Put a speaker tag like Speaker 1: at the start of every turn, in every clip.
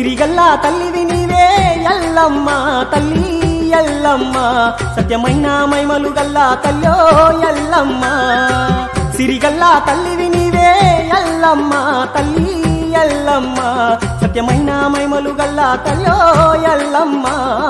Speaker 1: సిరిగల్లా తల్లివి నీవే ఎల్లమ్మ తల్లి ఎల్లమ్మ సత్యమైన మైమలు గల్లా తల్లో ఎల్లమ్మ సిరిగల్లా తల్లివి నీవే ఎల్లమ్మ తల్లి ఎల్లమ్మ సత్యమైన మైమలు గల్లా తల్లో ఎల్లమ్మ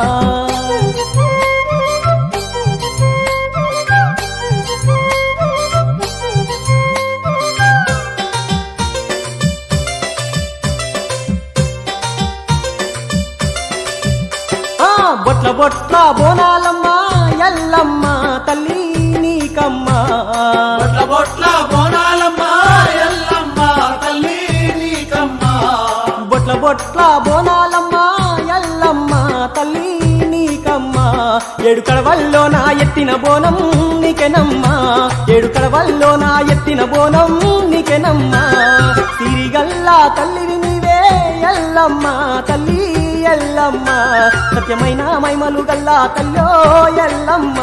Speaker 1: ఆ బొట్ల బొట్ల బోనాలమ్మ ఎల్లమ్మ తల్లి నీకమ్మ
Speaker 2: బొట్ల బొట్ల బోనాలమ్మ ఎల్లమ్మ తల్లి నీకమ్మ
Speaker 1: బొట్ల బొట్ల బోనాలమ్మ ఎల్లమ్మ తల్లి నీకమ్మ ఏడు కడవల్లో నా ఎత్తిన బోనం నీకెనమ్మ ఏడు కడవల్లో నా ఎత్తిన బోనం నీకెనమ్మ సిరిగల్లా తల్లివి నీవే ఎల్లమ్మ తల్లి ఎల్లమ్మ సత్యమైన మైమలు గల్లా తల్లో ఎల్లమ్మ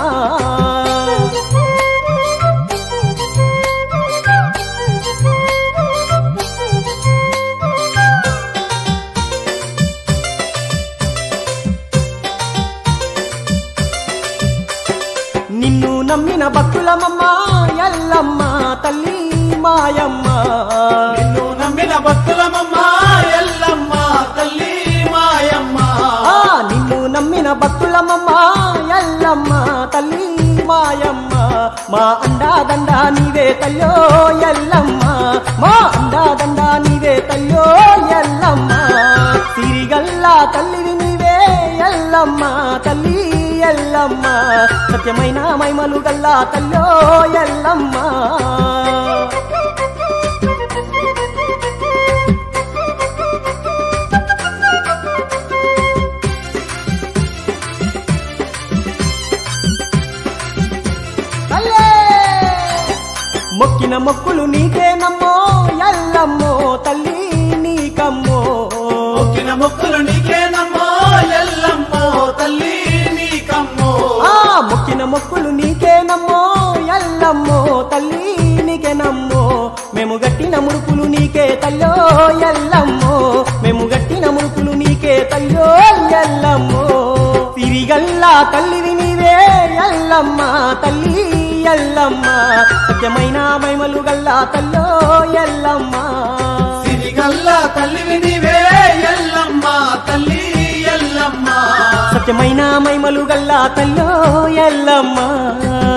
Speaker 1: నిన్ను నమ్మిన భక్తులమమ్మ ఎల్లమ్మ తల్లి మాయమ్మ
Speaker 2: నిన్ను నమ్మిన భక్తులమమ్మ ఎల్లమ్మ తల్లి మాయమ్మ
Speaker 1: ఆ నిన్ను నమ్మిన భక్తులమమ్మ ఎల్లమ్మ తల్లి మాయమ్మ మా అండాదండ నీవే తల్లో ఎల్లమ్మ మా అండాదండ నీవే తల్లో ఎల్లమ్మ సిరిగల్లా తల్లివి నీవే ఎల్లమ్మ తల్లి ఎల్లమ్మ సత్యమైన మైమలు గల్లా తల్లో ఎల్లమ్మ తల్లే మొక్కిన మొక్కులు నీకేనమ్మో ఎల్లమ్మో తల్లి నీకమ్మో
Speaker 2: మొక్కిన మొక్కులు నీకేనమ్మో ఎల్లమ్మో తల్లి నీకమ్మో
Speaker 1: ఆ మొక్కిన మొక్కులు నీకేనమ్మో ఎల్లమ్మో తల్లి నీకేనమ్మో మేము గట్టిన ముడుపులు నీకే తల్లో ఎల్లమ్మో మేము గట్టిన ముడుపులు నీకే తల్లో ఎల్లమ్మో తిరిగల్లా తల్లివి నీవే ఎల్లమ్మ తల్లి ఎల్లమ్మ సత్యమైన మైమలు గల్లా తల్లో ఎల్లమ్మ
Speaker 2: సిరిగల్ల తల్లివి నీవే ఎల్లమ్మ తల్లి ఎల్లమ్మ
Speaker 1: సత్యమైన మైమలు గల్లా తల్లో ఎల్లమ్మ